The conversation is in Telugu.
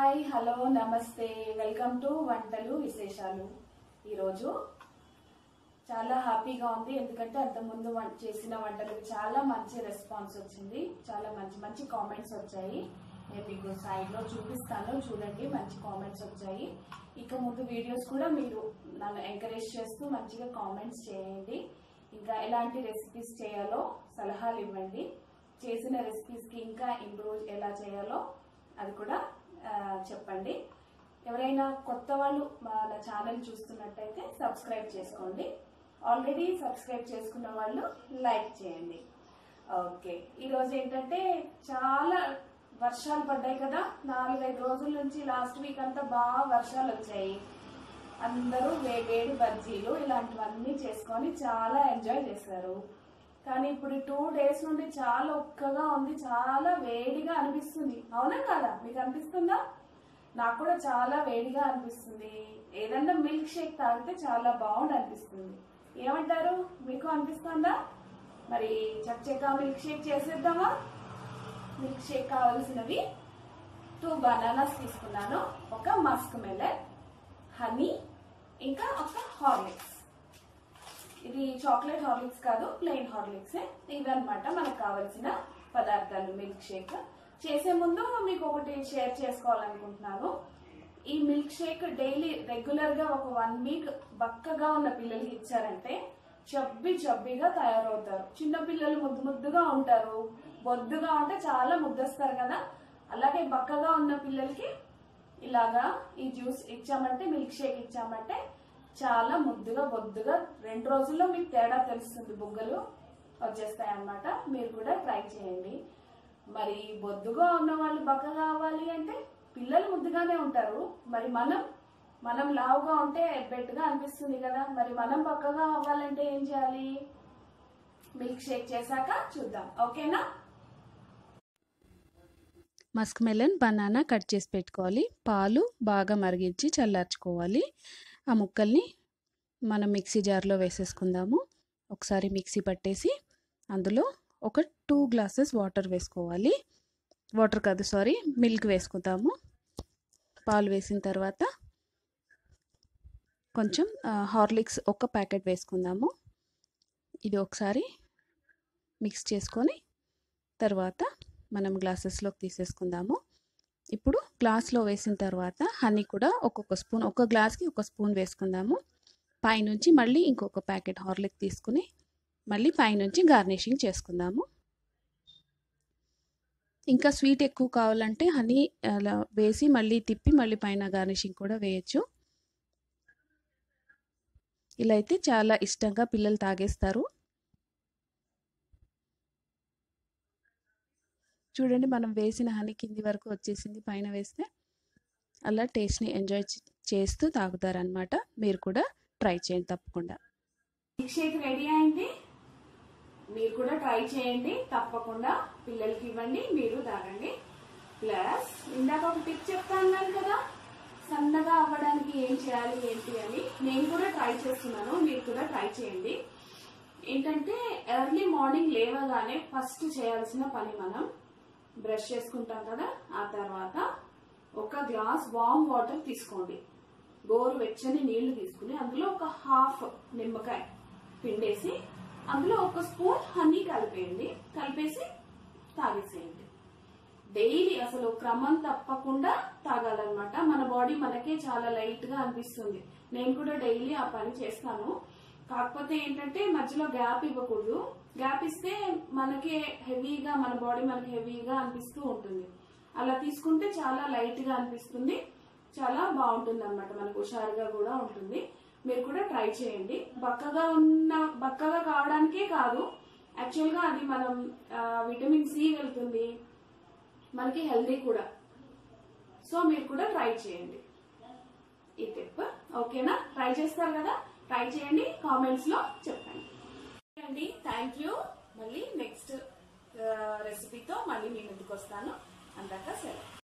హాయ్ హలో నమస్తే వెల్కమ్ టు వంటలు విశేషాలు ఈరోజు చాలా హ్యాపీగా ఉంది ఎందుకంటే అంతకుముందు వం- చేసిన వంటలకు చాలా మంచి రెస్పాన్స్ వచ్చింది చాలా మంచి మంచి కామెంట్స్ వచ్చాయి నేను మీకు సైడ్లో చూపిస్తాను చూడండి మంచి కామెంట్స్ వచ్చాయి ఇక ముందు వీడియోస్ కూడా మీరు నన్ను ఎంకరేజ్ చేస్తూ మంచిగా కామెంట్స్ చేయండి ఇంకా ఎలాంటి రెసిపీస్ చేయాలో సలహాలు ఇవ్వండి చేసిన రెసిపీస్కి ఇంకా ఇంప్రూవ్ ఎలా చేయాలో అది కూడా ఆ, చెప్పండి ఎవరైనా కొత్త వాళ్ళు మన ఛానల్ చూస్తున్నట్టయితే సబ్స్క్రైబ్ చేసుకోండి ఆల్రెడీ సబ్స్క్రైబ్ చేసుకున్న వాళ్ళు లైక్ చేయండి ఓకే ఈరోజు ఏంటంటే చాలా వర్షాలు పడ్డాయి కదా నాలుగైదు రోజుల నుంచి లాస్ట్ వీక్ అంతా బాగా వర్షాలు వచ్చాయి అందరూ వే- వేడి బజ్జీలు ఇలాంటివన్నీ చేసుకొని చాలా ఎంజాయ్ చేశారు కానీ ఇప్పుడు టూ డేస్ నుండి చాలా ఒక్కగా ఉంది చాలా వేడిగా అనిపిస్తుంది అవునా కాదా మీకు అనిపిస్తుందా నాకు కూడా చాలా వేడిగా అనిపిస్తుంది ఏదన్నా మిల్క్ షేక్ తాగితే చాలా బాగుంది అనిపిస్తుంది ఏమంటారు మీకు అనిపిస్తుందా మరి చక్కగా మిల్క్ షేక్ చేసేద్దామా మిల్క్ షేక్ కావాల్సినవి టూ బనానాస్ తీసుకున్నాను ఒక మస్క్ మెలన్ హనీ ఇంకా ఒక హార్లిక్స్ ఇది చాక్లెట్ హార్లిక్స్ కాదు ప్లెయిన్ హార్లిక్స్ ఇవన్నమాట మనకు కావలసిన పదార్థాలు మిల్క్ షేక్ చేసే ముందు మీకు ఒకటి షేర్ చేసుకోవాలనుకుంటున్నాను ఈ మిల్క్ షేక్ డైలీ రెగ్యులర్ గా ఒక వన్ వీక్ బక్కగా ఉన్న పిల్లలకి ఇచ్చారంటే చబ్బి చబ్బిగా తయారవుతారు చిన్న పిల్లలు ముద్దు ముద్దుగా ఉంటారు బొద్దుగా ఉంటే చాలా ముద్దొస్తారు కదా అలాగే బక్కగా ఉన్న పిల్లలకి ఇలాగా ఈ జ్యూస్ ఇచ్చామంటే మిల్క్ షేక్ ఇచ్చామంటే చాలా ముద్దుగా బొద్దుగా రెండు రోజుల్లో మీకు తేడా తెలుస్తుంది బుగ్గలు వచ్చేస్తాయి అన్నమాట మీరు కూడా ట్రై చేయండి మరి బొద్దుగా ఉన్న వాళ్ళు బక్క కావాలి అంటే పిల్లలు ముద్దుగానే ఉంటారు మరి మనం మనం లావుగా ఉంటే బెట్గా అనిపిస్తుంది కదా మరి మనం బక్కగా అవ్వాలంటే ఏం చేయాలి మిల్క్ షేక్ చేశాక చూద్దాం ఓకేనా మస్క్ మెలన్ బనానా కట్ చేసి పెట్టుకోవాలి పాలు బాగా మరిగించి చల్లార్చుకోవాలి ఆ ముక్కల్ని మనం మిక్సీ జార్లో వేసేసుకుందాము ఒకసారి మిక్సీ పట్టేసి అందులో ఒక టూ గ్లాసెస్ వాటర్ వేసుకోవాలి వాటర్ కాదు సారీ మిల్క్ వేసుకుందాము పాలు వేసిన తర్వాత కొంచెం ఆ, హార్లిక్స్ ఒక ప్యాకెట్ వేసుకుందాము ఇది ఒకసారి మిక్స్ చేసుకొని తర్వాత మనం గ్లాసెస్లోకి తీసేసుకుందాము ఇప్పుడు గ్లాస్లో వేసిన తర్వాత హనీ కూడా ఒక్కొక్క స్పూన్ ఒక గ్లాస్కి ఒక స్పూన్ వేసుకుందాము పైనుంచి మళ్ళీ ఇంకొక ప్యాకెట్ హార్లిక్ తీసుకుని మళ్ళీ పైనుంచి గార్నిషింగ్ చేసుకుందాము ఇంకా స్వీట్ ఎక్కువ కావాలంటే హనీ అలా వేసి మళ్ళీ తిప్పి మళ్ళీ పైన గార్నిషింగ్ కూడా వేయచ్చు ఇలా అయితే చాలా ఇష్టంగా పిల్లలు తాగేస్తారు చూడండి మనం వేసిన హనీ కింది వరకు వచ్చేసింది పైన వేస్తే అలా టేస్ట్ని ఎంజాయ్ చేస్తూ తాగుతారనమాట మీరు కూడా ట్రై చేయండి తప్పకుండా మిల్క్ షేక్ రెడీ అయింది మీరు కూడా ట్రై చేయండి తప్పకుండా పిల్లలకి ఇవ్వండి మీరు తాగండి ప్లస్ ఇందాక ఒక టిప్ చెప్తాను కదా సన్నగా అవ్వడానికి ఏం చేయాలి ఏంటి అని నేను కూడా ట్రై చేస్తున్నాను మీరు కూడా ట్రై చేయండి ఏంటంటే ఎర్లీ మార్నింగ్ లేవగానే ఫస్ట్ చేయాల్సిన పని మనం బ్రష్ చేసుకుంటాం కదా ఆ తర్వాత ఒక గ్లాస్ వామ్ వాటర్ తీసుకోండి గోరు వెచ్చని నీళ్లు తీసుకుని అందులో ఒక హాఫ్ నిమ్మకాయ పిండేసి అందులో ఒక స్పూన్ హనీ కలిపేయండి కలిపేసి తాగేసేయండి డైలీ అసలు క్రమం తప్పకుండా తాగాలన్నమాట మన బాడీ మనకే చాలా లైట్ గా అనిపిస్తుంది నేను కూడా డైలీ ఆ పని చేస్తాను కాకపోతే ఏంటంటే మధ్యలో గ్యాప్ ఇవ్వకూడదు గ్యాప్ ఇస్తే మనకే హెవీగా మన బాడీ మనకి హెవీగా అనిపిస్తూ ఉంటుంది అలా తీసుకుంటే చాలా లైట్ గా అనిపిస్తుంది చాలా బాగుంటుంది అనమాట మనకు హుషారుగా కూడా ఉంటుంది మీరు కూడా ట్రై చేయండి బక్కగా ఉన్న బక్కగా కావడానికే కాదు యాక్చువల్ గా అది మనం ఆ, విటమిన్ సి వెళ్తుంది మనకి హెల్దీ కూడా సో మీరు కూడా ట్రై చేయండి ఈ టిప్ ఓకేనా ట్రై చేస్తారు కదా ట్రై చేయండి కామెంట్స్ లో చెప్పండి అండి థ్యాంక్ యూ మళ్ళీ నెక్స్ట్ రెసిపీతో మళ్ళీ మీ ముందుకు వస్తాను అందాక సెలవు